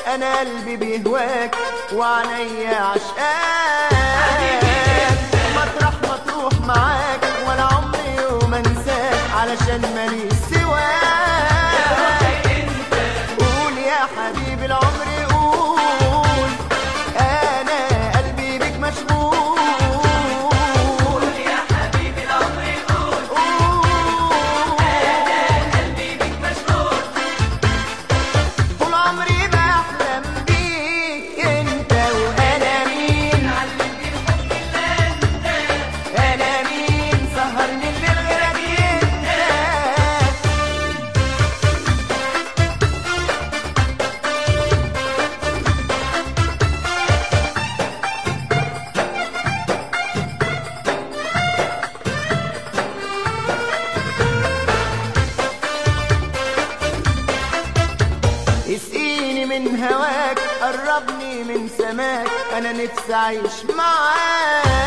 انا قلبي بيهواك وعينيا عشقاك مطرح ما تروح معاك ولا عمري يوم انساك علشان ماليش سواك قول يا حبيبي العمر قول انا قلبي بك مشغول يا حبيبي العمر قول قول قلبي بيك مشغول طول عمري بحلم بيك انت وانا مين علمني الحب اللي انت انا مين سهرني الليل غيرك انت اسقيني من هواك قربني من سماك انا نفسي اعيش معاك